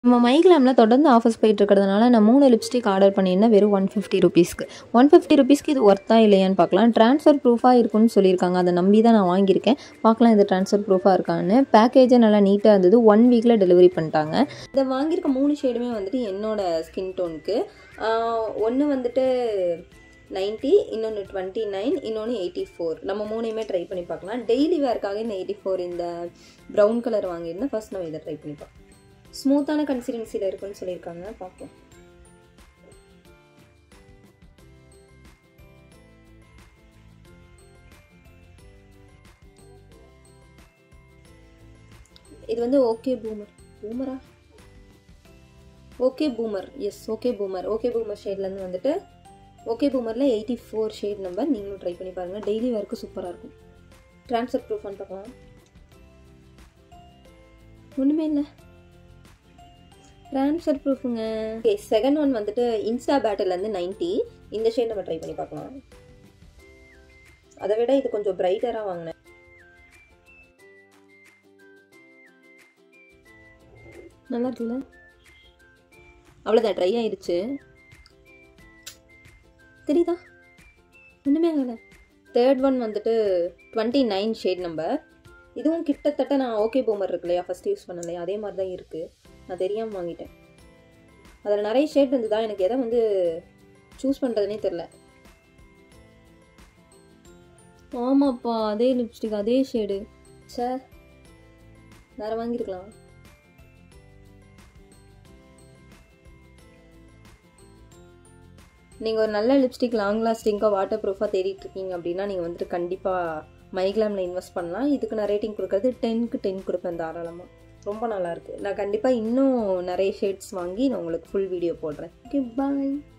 நம்ம மைக்லாமில் தொடர்ந்து ஆஃபர்ஸ் போயிட்டு இருக்கிறதுனால நான் மூணு லிப்ஸ்டிக் ஆர்டர் பண்ணியிருந்தேன் வெறும் ஒன் ஃபிஃப்டி ருபீஸ்க்கு ஒன் ஃபிஃப்டி ருபீஸ்க்கு இது ஒர்த்தா இல்லையான்னு பார்க்கலாம் ட்ரான்ஸ்ஃபர் ப்ரூஃபாக இருக்குன்னு சொல்லியிருக்காங்க அதை நம்பி தான் நான் வாங்கியிருக்கேன் பார்க்கலாம் இது ட்ரான்ஸ்ஃபர் ப்ரூஃபாக இருக்கான்னு பேக்கேஜே நல்லா நீட்டாக இருந்தது ஒன் வீக்கில் டெலிவரி பண்ணிட்டாங்க இதை வாங்கியிருக்க மூணு ஷேடுமே வந்துட்டு என்னோட ஸ்கின் டோனுக்கு ஒன்று வந்துட்டு நைன்ட்டி இன்னொன்று டுவெண்ட்டி நைன் இன்னொன்று எயிட்டி ஃபோர் நம்ம மூணையுமே ட்ரை பண்ணி பார்க்கலாம் டெய்லி வேர்க்காக இந்த எயிட்டி ஃபோர் இந்த ப்ரௌன் கலர் வாங்கியிருந்தேன் ஃபர்ஸ்ட் நம்ம இதை ட்ரை பண்ணி பார்க்கலாம் ஸ்மூத்தான கன்சிஸ்டன்சியில் இருக்குன்னு சொல்லியிருக்காங்க பார்ப்போம் இது வந்து ஓகே பூமர் பூமரா okay boomer yes okay boomer okay boomer ஷேட்லேருந்து வந்துட்டு ஓகே பூமரில் எயிட்டி ஃபோர் ஷேட் நம்பர் நீங்களும் ட்ரை பண்ணி பாருங்கள் டெய்லி ஒர்க்கு சூப்பராக இருக்கும் ட்ரான்ஸ்ஃபர் ப்ரூஃபான்னு பார்க்கலாம் ஒன்றுமே இல்லை ட்ரான்ஸ்ஃபர் ப்ரூஃபுங்க ஓகே செகண்ட் ஒன் வந்துட்டு இன்ஸ்டா பேட்டிலேருந்து நைன்ட்டி இந்த ஷேட் நம்ம ட்ரை பண்ணி பார்க்கலாம் அதை விட இது கொஞ்சம் பிரைட்டராக வாங்கினேன் நல்லா இருக்குல்ல அவ்வளோதான் ட்ரை ஆயிடுச்சு தெரியுதா ஒன்றுமே ஆகலை தேர்ட் ஒன் வந்துட்டு டுவெண்ட்டி நைன் ஷேட் நம்பர் இதுவும் கிட்டத்தட்ட நான் ஓகே பூமர் இருக்கு இல்லையா ஃபஸ்ட் யூஸ் பண்ணலையா அதே மாதிரி தான் இருக்குது நான் தெரியாமல் வாங்கிட்டேன் அதில் நிறைய ஷேட் இருந்ததா எனக்கு எதை வந்து சூஸ் பண்ணுறதுனே தெரில ஆமாப்பா அதே லிப்ஸ்டிக் அதே ஷேடு சே வேறு வாங்கியிருக்கலாம் நீங்கள் ஒரு நல்ல லிப்ஸ்டிக் லாங் லாஸ்டிங்காக வாட்டர் ப்ரூஃபாக தேடிட்டு இருக்கீங்க அப்படின்னா நீங்கள் வந்துட்டு கண்டிப்பாக மைக்லாமில் இன்வெஸ்ட் பண்ணலாம் இதுக்கு நான் ரேட்டிங் கொடுக்குறது டென்க்கு டென் கொடுப்பேன் தாராளமாக ரொம்ப நல்லாயிருக்கு நான் கண்டிப்பாக இன்னும் நிறைய ஷேட்ஸ் வாங்கி நான் உங்களுக்கு ஃபுல் வீடியோ போடுறேன் ஓகே பாய்